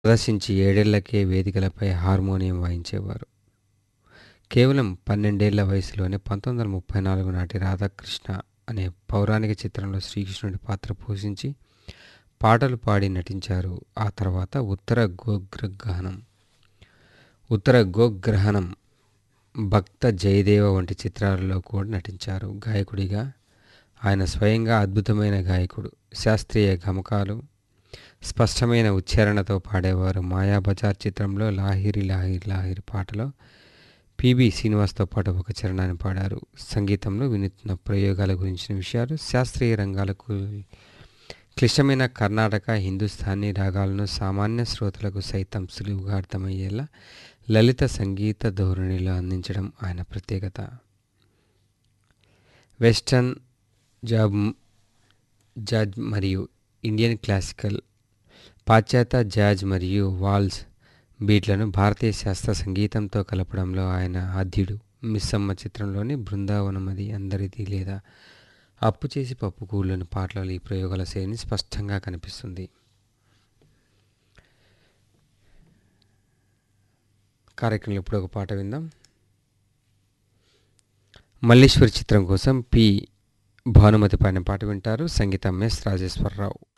ప్రదర్శించి ఏడేళ్లకే వేదికలపై హార్మోనియం వాయించేవారు. కేవలం పన్నెండేళ్ల వయసులోనే పంతొమ్మిది వందల ముప్పై నాలుగు నాటి రాధాకృష్ణ అనే పౌరాణిక చిత్రంలో శ్రీకృష్ణుడి పాత్ర పోషించి పాటలు పాడి నటించారు. ఆ తర్వాత ఉత్తర గోగ్రహణం, ఉత్తర గోగ్రహణం, భక్త జయదేవ వంటి చిత్రాలలో కూడా నటించారు. గాయకుడిగా ఆయన స్వయంగా అద్భుతమైన గాయకుడు. శాస్త్రీయ గమకాలు, స్పష్టమైన ఉచ్చారణతో పాడేవారు. మాయాబజార్ చిత్రంలో లాహిరి లాహిరి లాహిరి పాటలో పి.బి. శ్రీనివాస్తో పాటు ఒక చరణాన్ని పాడారు. సంగీతంలో వినూత్న ప్రయోగాల గురించిన విషయాలు, శాస్త్రీయ రంగాలకు క్లిష్టమైన కర్ణాటక, హిందుస్థానీ రాగాలను సామాన్య శ్రోతలకు సైతం సులువుగా అర్థమయ్యేలా లలిత సంగీత ధోరణిలో అందించడం ఆయన ప్రత్యేకత. వెస్టర్న్, జాజ్ మరియు ఇండియన్ క్లాసికల్, పాశ్చాత్య జాజ్ మరియు వాల్స్ బీట్లను భారతీయ శాస్త్రీయ సంగీతంతో కలపడంలో ఆయన ఆద్యుడు. మిస్సమ్మ చిత్రంలోని బృందావనమది అందరిది లేదా అప్పు చేసి పప్పు కూళ్ళను పాటలలో ఈ ప్రయోగాల శైలి స్పష్టంగా కనిపిస్తుంది. కార్యక్రమంలో ఇప్పుడు ఒక పాట విందాం. మల్లీశ్వరి చిత్రం కోసం పి. భానుమతి పాడిన పాట వింటారు. సంగీతం ఎస్. రాజేశ్వరరావు.